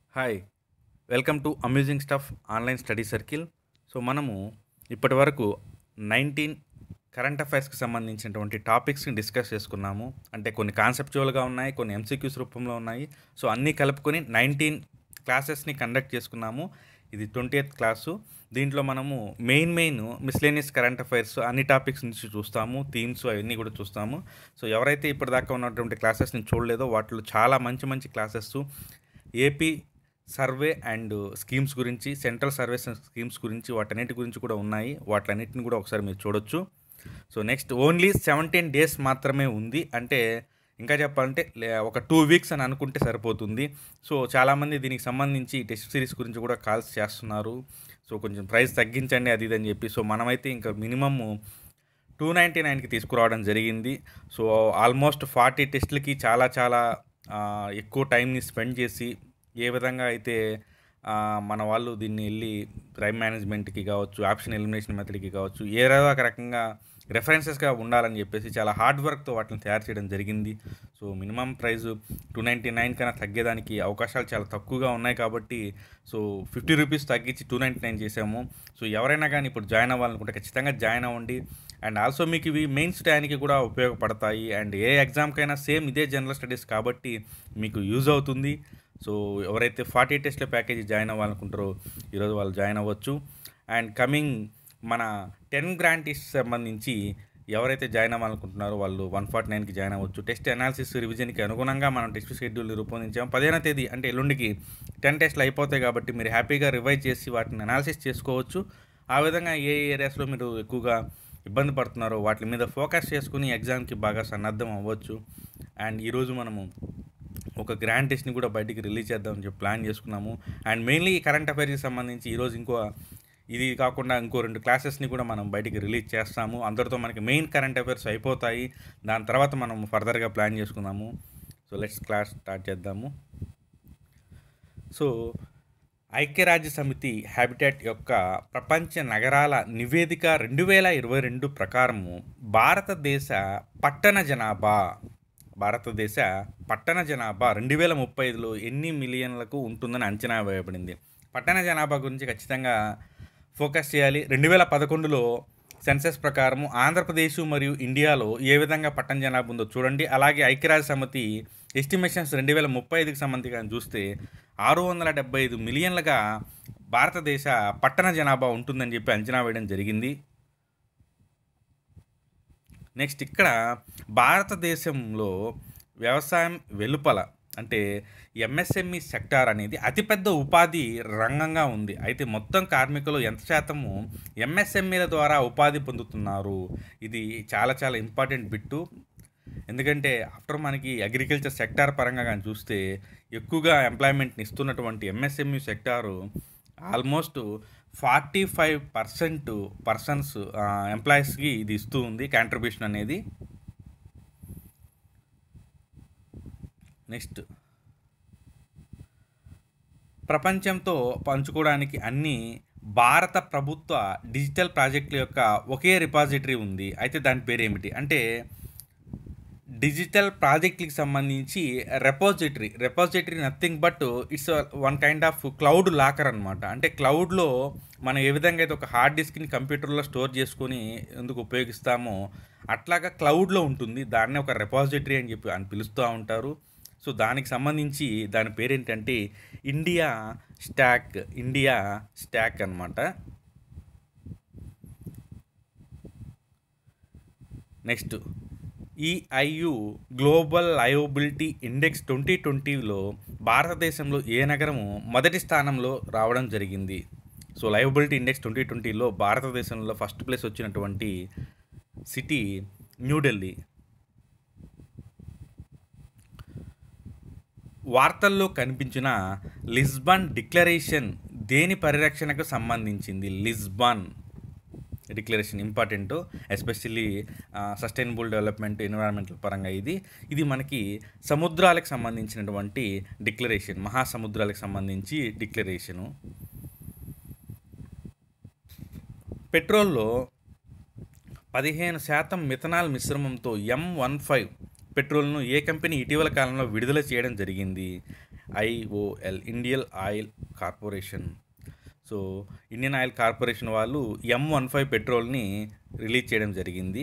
hi welcome to amusing stuff online study circle so మనము ఇప్పటి వరకు నైన్టీన్ కరెంట్ అఫైర్స్కి సంబంధించినటువంటి టాపిక్స్ని డిస్కస్ చేసుకున్నాము అంటే కొన్ని కాన్సెప్చువల్గా ఉన్నాయి కొన్ని ఎంసీక్యూస్ రూపంలో ఉన్నాయి సో అన్నీ కలుపుకొని నైన్టీన్ క్లాసెస్ని కండక్ట్ చేసుకున్నాము ఇది ట్వంటీ ఎయిత్ క్లాసు దీంట్లో మనము main main miscellaneous current affairs అన్ని టాపిక్స్ నుంచి చూస్తాము థీమ్స్ అవన్నీ కూడా చూస్తాము సో ఎవరైతే ఇప్పటిదాకా ఉన్నటువంటి క్లాసెస్ని చూడలేదో వాటిలో చాలా మంచి మంచి classes AP survey and schemes గురించి సెంట్రల్ సర్వీస్ స్కీమ్స్ గురించి వాటన్నిటి గురించి కూడా ఉన్నాయి వాటన్నిటిని కూడా ఒకసారి మీరు చూడొచ్చు so next only seventeen days మాత్రమే ఉంది అంటే ఇంకా చెప్పాలంటే లే- ఒక టూ వీక్స్ అని అనుకుంటే సరిపోతుంది సో చాలామంది దీనికి సంబంధించి టెస్ట్ సిరీస్ గురించి కూడా కాల్స్ చేస్తున్నారు సో కొంచెం ప్రైస్ తగ్గించండి అది ఇది అని చెప్పి సో మనమైతే ఇంకా మినిమమ్ టూ నైంటీ నైన్కి తీసుకురావడం జరిగింది సో ఆల్మోస్ట్ ఫార్టీ టెస్ట్లకి చాలా చాలా ఆ, ఎక్కువ టైంని స్పెండ్ చేసి ఏ విధంగా అయితే ఆ, మన వాళ్ళు దీన్ని వెళ్ళి క్రైమ్ మేనేజ్మెంట్కి కావచ్చు ఆప్షన్ ఎలిమినేషన్ మెథడ్కి కావచ్చు ఏ ఒక రకంగా రెఫరెన్సెస్గా ఉండాలని చెప్పేసి చాలా హార్డ్ వర్క్తో వాటిని తయారు చేయడం జరిగింది so minimum price two ninety nine కన్నా తగ్గేదానికి అవకాశాలు చాలా తక్కువగా ఉన్నాయి కాబట్టి సో ఫిఫ్టీ రూపీస్ తగ్గించి టూ నైంటీ నైన్ చేసాము సో ఎవరైనా కానీ ఇప్పుడు జాయిన్ అవ్వాలనుకుంటే ఖచ్చితంగా జాయిన్ అవ్వండి అండ్ ఆల్సో మీకు ఇవి మెయిన్స్ టైంకి కూడా ఉపయోగపడతాయి అండ్ ఏ ఎగ్జామ్కైనా సేమ్ ఇదే జనరల్ స్టడీస్ కాబట్టి మీకు యూజ్ అవుతుంది సో ఎవరైతే ఫార్టీ టెస్ట్ల ప్యాకేజీ జాయిన్ అవ్వాలనుకుంటారో ఈరోజు వాళ్ళు జాయిన్ అవ్వచ్చు అండ్ కమింగ్ మన టెన్ గ్రాంటీస్ సంబంధించి ఎవరైతే జాయిన్ అవ్వాలనుకుంటున్నారో వాళ్ళు వన్ ఫార్టీ నైన్కి జాయిన్ అవ్వచ్చు టెస్ట్ అనాలిసిస్ రివిజన్కి అనుగుణంగా మనం టెస్ట్ షెడ్యూల్ని రూపొందించాము పదిహేనో తేదీ అంటే ఎల్లుండికి టెన్ టెస్ట్లు అయిపోతాయి కాబట్టి మీరు హ్యాపీగా రివైజ్ చేసి వాటిని అనాలిసిస్ చేసుకోవచ్చు ఆ విధంగా ఏ ఏరియాస్లో మీరు ఎక్కువగా ఇబ్బంది పడుతున్నారో వాటి మీద ఫోకస్ చేసుకుని ఎగ్జామ్కి బాగా సన్నద్ధం అవ్వచ్చు అండ్ ఈరోజు మనము ఒక గ్రాండ్ టెస్ట్ని కూడా బయటికి రిలీజ్ చేద్దామని చెప్పి ప్లాన్ చేసుకున్నాము అండ్ మెయిన్లీ కరెంట్ అఫైర్స్కి సంబంధించి ఈరోజు ఇంకో ఇది కాకుండా ఇంకో రెండు క్లాసెస్ని కూడా మనం బయటికి రిలీజ్ చేస్తాము అందరితో మనకి మెయిన్ కరెంట్ అఫైర్స్ అయిపోతాయి దాని తర్వాత మనం ఫర్దర్గా ప్లాన్ చేసుకుందాము సో లెట్స్ క్లాస్ స్టార్ట్ చేద్దాము సో ఐక్యరాజ్య సమితి హ్యాబిటాట్ యొక్క ప్రపంచ నగరాల నివేదిక రెండు వేల ఇరవై రెండు ప్రకారము భారతదేశ పట్టణ జనాభా భారతదేశ పట్టణ జనాభా రెండు వేల ముప్పై ఐదులో ఎన్ని మిలియన్లకు ఉంటుందని అంచనా వేయబడింది పట్టణ జనాభా గురించి ఖచ్చితంగా ఫోకస్ చేయాలి రెండు వేల పదకొండులో సెన్సెస్ ప్రకారము ఆంధ్రప్రదేశ్ మరియు ఇండియాలో ఏ విధంగా పట్టణ జనాభా ఉందో చూడండి అలాగే ఐక్యరాజ్య సమితి ఎస్టిమేషన్స్ రెండు వేల ముప్పై ఐదుకి సంబంధించి కానీ చూస్తే ఆరు వందల డెబ్బై ఐదు మిలియన్లుగా భారతదేశ పట్టణ జనాభా ఉంటుందని చెప్పి అంచనా వేయడం జరిగింది నెక్స్ట్ ఇక్కడ భారతదేశంలో వ్యవసాయం వెలుపల అంటే ఎంఎస్ఎంఈ సెక్టార్ అనేది అతిపెద్ద ఉపాధి రంగంగా ఉంది అయితే మొత్తం కార్మికులు ఎంత శాతము ఎంఎస్ఎంఈల ద్వారా ఉపాధి పొందుతున్నారు ఇది చాలా చాలా ఇంపార్టెంట్ బిట్టు ఎందుకంటే ఆఫ్టర్ మనకి అగ్రికల్చర్ సెక్టార్ పరంగా కానీ చూస్తే ఎక్కువగా ఎంప్లాయ్మెంట్ని ఇస్తున్నటువంటి MSME sector almost forty five percent persons ఎంప్లాయీస్కి ఇది ఇస్తూ ఉంది కాంట్రిబ్యూషన్ అనేది నెక్స్ట్ ప్రపంచంతో పంచుకోవడానికి అన్ని భారత ప్రభుత్వ డిజిటల్ ప్రాజెక్టుల యొక్క ఒకే రిపాజిటరీ ఉంది అయితే దాని పేరు ఏమిటి అంటే డిజిటల్ ప్రాజెక్టులకు సంబంధించి repository repository nothing but it's one kind of cloud locker అనమాట అంటే క్లౌడ్లో మనం ఏ విధంగా అయితే ఒక హార్డ్ డిస్క్ని కంప్యూటర్లో స్టోర్ చేసుకొని ఎందుకు ఉపయోగిస్తామో అట్లాగా క్లౌడ్లో ఉంటుంది దాన్నే ఒక రెపాజిటరీ అని చెప్పి అని పిలుస్తూ ఉంటారు సో దానికి సంబంధించి దాని పేరేంటంటే ఇండియా స్టాక్ ఇండియా స్టాక్ అన్నమాట next EIU global liability index twenty ట్వంటీలో భారతదేశంలో ఏ నగరము మొదటి స్థానంలో రావడం జరిగింది సో లయబిలిటీ ఇండెక్స్ ట్వంటీ ట్వంటీలో భారతదేశంలో ఫస్ట్ ప్లేస్ వచ్చినటువంటి సిటీ న్యూఢిల్లీ వార్తల్లో కనిపించిన లిస్బన్ డిక్లరేషన్ దేని పరిరక్షణకు సంబంధించింది Lisbon declaration important especially sustainable development environmental పరంగా ఇది ఇది మనకి సముద్రాలకు సంబంధించినటువంటి డిక్లరేషన్ మహాసముద్రాలకు సంబంధించి డిక్లరేషను పెట్రోల్లో పదిహేను శాతం మిథనాల్ మిశ్రమంతో ఎం వన్ ఫైవ్ పెట్రోల్ను ఏ కంపెనీ ఇటీవల కాలంలో విడుదల చేయడం జరిగింది IOL Indian oil corporation so Indian oil corporation వాళ్ళు ఎం వన్ ఫైవ్ పెట్రోల్ని రిలీజ్ చేయడం జరిగింది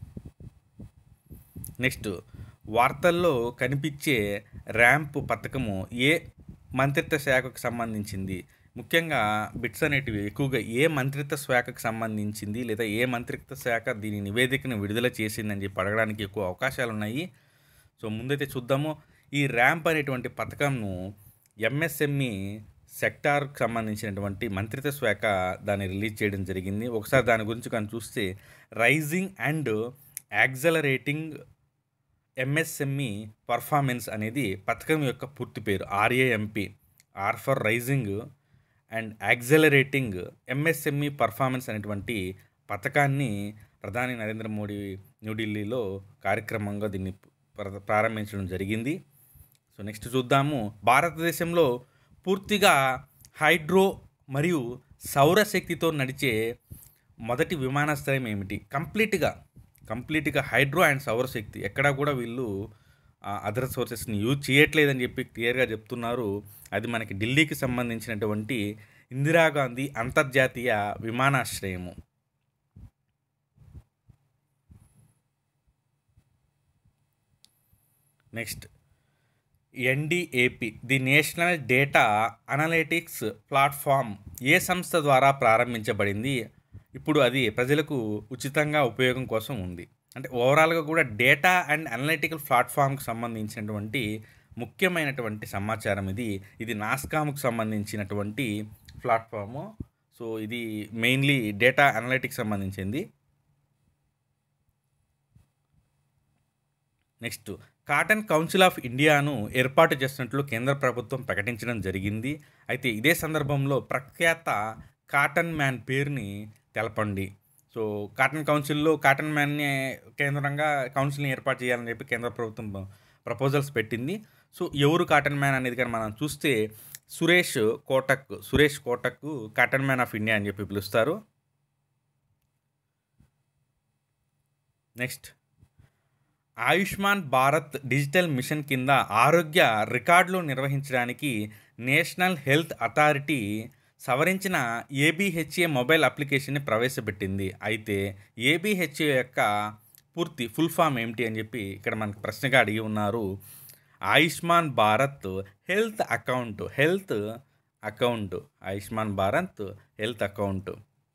నెక్స్ట్ వార్తల్లో కనిపించే ర్యాంప్ పథకము ఏ మంత్రిత్వ శాఖకు సంబంధించింది ముఖ్యంగా బిట్స్ అనేటివి ఎక్కువగా ఏ మంత్రిత్వ శాఖకు సంబంధించింది లేదా ఏ మంత్రిత్వ శాఖ దీని నివేదికను విడుదల చేసిందని చెప్పి అడగడానికి ఎక్కువ అవకాశాలు ఉన్నాయి సో ముందైతే చూద్దాము ఈ ర్యాంప్ అనేటువంటి పథకంను ఎంఎస్ఎంఈ సెక్టార్కి సంబంధించినటువంటి మంత్రిత్వ శాఖ దాన్ని రిలీజ్ చేయడం జరిగింది ఒకసారి దాని గురించి కానీ చూస్తే rising and accelerating MSME performance అనేది పథకం యొక్క పూర్తి పేరు RAMP R for rising and accelerating MSME performance అనేటువంటి పథకాన్ని ప్రధాని నరేంద్ర మోడీ న్యూఢిల్లీలో కార్యక్రమంగా దీన్ని ప్ర- ప్రారంభించడం జరిగింది సో నెక్స్ట్ చూద్దాము భారతదేశంలో పూర్తిగా హైడ్రో మరియు సౌరశక్తితో నడిచే మొదటి విమానాశ్రయం ఏమిటి కంప్లీట్గా కంప్లీట్గా హైడ్రో అండ్ సౌరశక్తి ఎక్కడా కూడా వీళ్ళు అదర్ సోర్సెస్ని యూజ్ చేయట్లేదని చెప్పి క్లియర్గా చెప్తున్నారు అది మనకి ఢిల్లీకి సంబంధించినటువంటి ఇందిరాగాంధీ అంతర్జాతీయ విమానాశ్రయము next NDAP the national data analytics platform ఏ సంస్థ ద్వారా ప్రారంభించబడింది ఇప్పుడు అది ప్రజలకు ఉచితంగా ఉపయోగం కోసం ఉంది అంటే ఓవరాల్గా కూడా డేటా అండ్ అనలిటికల్ ప్లాట్ఫామ్కి సంబంధించినటువంటి ముఖ్యమైనటువంటి సమాచారం ఇది ఇది నాస్కామ్కి సంబంధించినటువంటి ప్లాట్ఫాము సో ఇది మెయిన్లీ డేటా అనలిటిక్స్ సంబంధించింది నెక్స్ట్ కాటన్ కౌన్సిల్ ఆఫ్ ఇండియాను ఏర్పాటు చేసినట్లు కేంద్ర ప్రభుత్వం ప్రకటించడం జరిగింది అయితే ఇదే సందర్భంలో ప్రఖ్యాత కాటన్ మ్యాన్ పేరుని తెలపండి సో కాటన్ కౌన్సిల్లో కాటన్ మ్యాన్ని కేంద్రంగా కౌన్సిల్ని ఏర్పాటు చేయాలని చెప్పి కేంద్ర ప్రభుత్వం ప్రపోజల్స్ పెట్టింది సో ఎవరు కాటన్ మ్యాన్ అనేది కానీ మనం చూస్తే Suresh Kotak Suresh Kotak cotton man of India అని చెప్పి పిలుస్తారు next Ayushman Bharat digital mission కింద ఆరోగ్య రికార్డులు నిర్వహించడానికి నేషనల్ హెల్త్ అథారిటీ సవరించిన ఏబిహెచ్ఏ మొబైల్ అప్లికేషన్ని ప్రవేశపెట్టింది అయితే ఏబిహెచ్ఏ యొక్క పూర్తి ఫుల్ ఫామ్ ఏమిటి అని చెప్పి ఇక్కడ మనకు ప్రశ్నగా అడిగి ఉన్నారు Ayushman Bharat health account health account Ayushman Bharat health account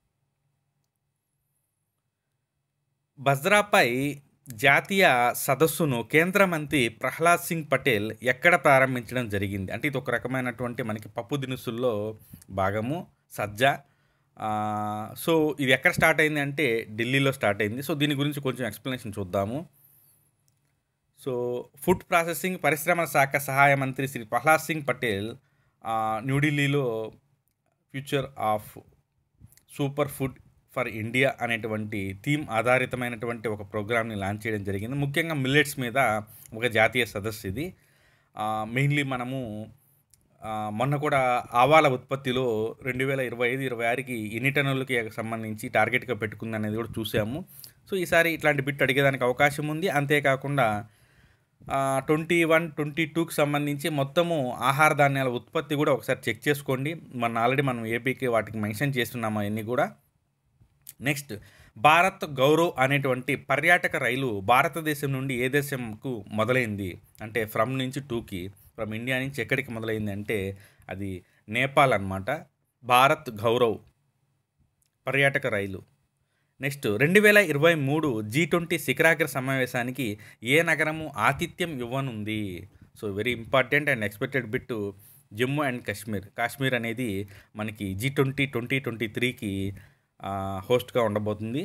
బజ్రాపై జాతీయ సదస్సును కేంద్ర మంత్రి ప్రహ్లాద్ సింగ్ పటేల్ ఎక్కడ ప్రారంభించడం జరిగింది అంటే ఇది ఒక రకమైనటువంటి మనకి పప్పు దినుసుల్లో భాగము సజ్జ ఆ, సో ఇది ఎక్కడ స్టార్ట్ అయింది అంటే ఢిల్లీలో స్టార్ట్ అయింది సో దీని గురించి కొంచెం ఎక్స్ప్లెనేషన్ చూద్దాము సో ఫుడ్ ప్రాసెసింగ్ పరిశ్రమల శాఖ సహాయ మంత్రి శ్రీ ప్రహ్లాద్ సింగ్ పటేల్ ఆ, న్యూఢిల్లీలో future of super food for India అనేటువంటి థీమ్ ఆధారితమైనటువంటి ఒక ప్రోగ్రామ్ని లాంచ్ చేయడం జరిగింది ముఖ్యంగా మిల్లెట్స్ మీద ఒక జాతీయ సదస్సు ఇది మెయిన్లీ మనము ఆ, మొన్న కూడా ఆవాల ఉత్పత్తిలో రెండు వేల ఇరవై ఐదు ఇరవై ఆరుకి ఎన్ని టన్నులకి సంబంధించి టార్గెట్గా పెట్టుకుంది అనేది కూడా చూసాము సో ఈసారి ఇట్లాంటి బిట్ అడిగేదానికి అవకాశం ఉంది అంతేకాకుండా ట్వంటీ వన్ ట్వంటీ టూకి సంబంధించి మొత్తము ఆహార ధాన్యాల ఉత్పత్తి కూడా ఒకసారి చెక్ చేసుకోండి మన ఆల్రెడీ మనం ఏపీకి వాటికి మెన్షన్ చేస్తున్నాము అవన్నీ కూడా నెక్స్ట్ భారత్ గౌరవ్ అనేటువంటి పర్యాటక రైలు భారతదేశం నుండి ఏ దేశంకు మొదలైంది అంటే ఫ్రమ్ నుంచి టూకి ఫ్రమ్ ఇండియా నుంచి ఎక్కడికి మొదలైంది అంటే అది నేపాల్ అన్నమాట భారత్ గౌరవ్ పర్యాటక రైలు నెక్స్ట్ రెండు వేల ఇరవై మూడు జీ ట్వంటీ శిఖరాగ్ర సమావేశానికి ఏ నగరము ఆతిథ్యం ఇవ్వనుంది so very important and expected bit Jammu and Kashmir Kashmir అనేది మనకి జీ ట్వంటీ ట్వంటీ ట్వంటీ త్రీకి హోస్ట్గా ఉండబోతుంది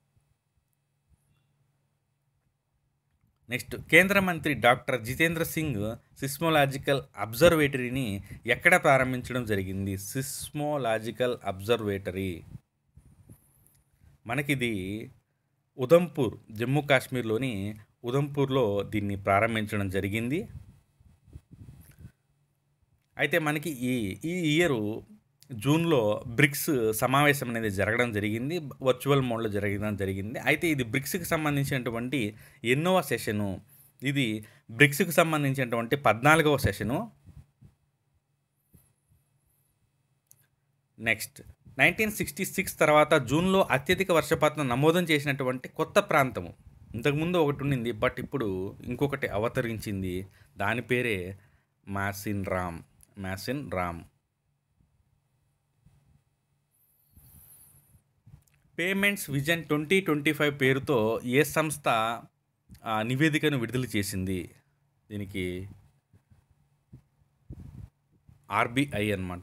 నెక్స్ట్ కేంద్ర మంత్రి డాక్టర్ జితేంద్ర సింగ్ సిస్మోలాజికల్ అబ్జర్వేటరీని ఎక్కడ ప్రారంభించడం జరిగింది సిస్మోలాజికల్ అబ్జర్వేటరీ మనకిది ఉదంపూర్ జమ్మూ కాశ్మీర్లోని ఉదంపూర్లో దీన్ని ప్రారంభించడం జరిగింది అయితే మనకి ఈ ఈ ఇయర్ జూన్లో బ్రిక్స్ సమావేశం అనేది జరగడం జరిగింది వర్చువల్ మోడ్లో జరగడం జరిగింది అయితే ఇది బ్రిక్స్కి సంబంధించినటువంటి ఎన్నోవ సెషను ఇది బ్రిక్స్కి సంబంధించినటువంటి పద్నాలుగవ session next nineteen sixty six తర్వాత జూన్లో అత్యధిక వర్షపాతం నమోదం చేసినటువంటి కొత్త ప్రాంతము ఇంతకుముందు ఒకటి ఉండింది బట్ ఇప్పుడు ఇంకొకటి అవతరించింది దాని పేరే Mawsynram Mawsynram payments vision twenty twenty five పేరుతో ఏ సంస్థ ఆ, నివేదికను విడుదల చేసింది దీనికి ఆర్బీఐ అన్నమాట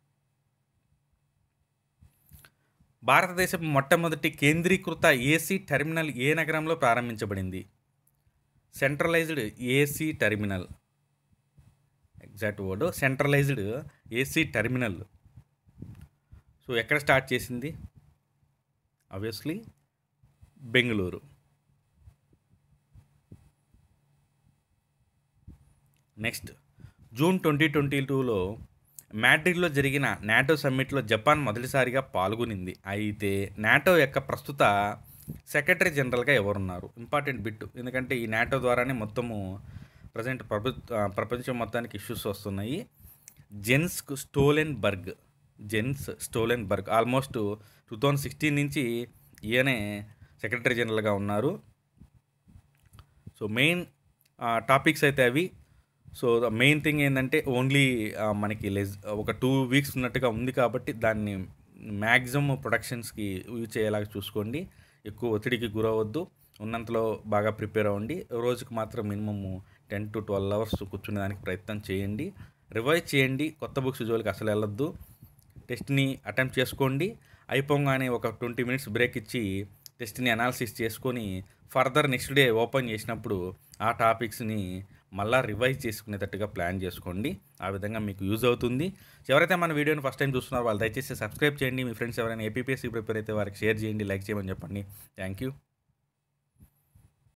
భారతదేశం మొట్టమొదటి కేంద్రీకృత ఏసీ టెర్మినల్ ఏ నగరంలో ప్రారంభించబడింది centralized AC terminal exact word centralized AC terminal so ఎక్కడ స్టార్ట్ చేసింది obviously Bengaluru next June twenty twenty టూలో మ్యాడ్రిడ్లో జరిగిన నాటో సమ్మిట్లో జపాన్ మొదటిసారిగా పాల్గొనింది అయితే నాటో యొక్క ప్రస్తుత సెక్రటరీ జనరల్గా ఎవరున్నారు ఇంపార్టెంట్ బిట్ ఎందుకంటే ఈ నాటో ద్వారానే మొత్తము ప్రజెంట్ ప్రభు ప్రపంచం మొత్తానికి ఇష్యూస్ వస్తున్నాయి Jens Stoltenberg Jens Stoltenberg almost two thousand sixteen నుంచి ఈయనే సెక్రటరీ జనరల్గా ఉన్నారు సో మెయిన్ టాపిక్స్ అయితే అవి సో ద మెయిన్ థింగ్ ఏంటంటే ఓన్లీ మనకి లెస్ ఒక టూ వీక్స్ ఉన్నట్టుగా ఉంది కాబట్టి దాన్ని మ్యాక్సిమం ప్రొడక్షన్స్కి యూజ్ చేయేలాగా చూసుకోండి ఎక్కువ ఒత్తిడికి గురవద్దు ఉన్నంతలో బాగా ప్రిపేర్ అవ్వండి రోజుకి మాత్రం minimum ten to twelve hours కూర్చునే దానికి ప్రయత్నం చేయండి రివైజ్ చేయండి కొత్త బుక్స్ జోలికి అసలు వెళ్ళొద్దు టెస్ట్ని అటెంప్ట్ చేసుకోండి అయిపోగానే ఒక ట్వంటీ మినిట్స్ బ్రేక్ ఇచ్చి టెస్ట్ని అనాలిసిస్ చేసుకొని ఫర్దర్ నెక్స్ట్ డే ఓపెన్ చేసినప్పుడు ఆ టాపిక్స్ని మళ్ళా రివైజ్ చేసుకునేటట్టుగా ప్లాన్ చేసుకోండి ఆ విధంగా మీకు యూజ్ అవుతుంది ఎవరైతే మన వీడియోని ఫస్ట్ టైం చూస్తున్నారో వాళ్ళు దయచేసి సబ్స్క్రైబ్ చేయండి మీ ఫ్రెండ్స్ ఎవరైనా ఏపీఎస్సీ ప్రిపేర్ అయితే వారికి షేర్ చేయండి లైక్ చేయమని చెప్పండి థ్యాంక్ యూ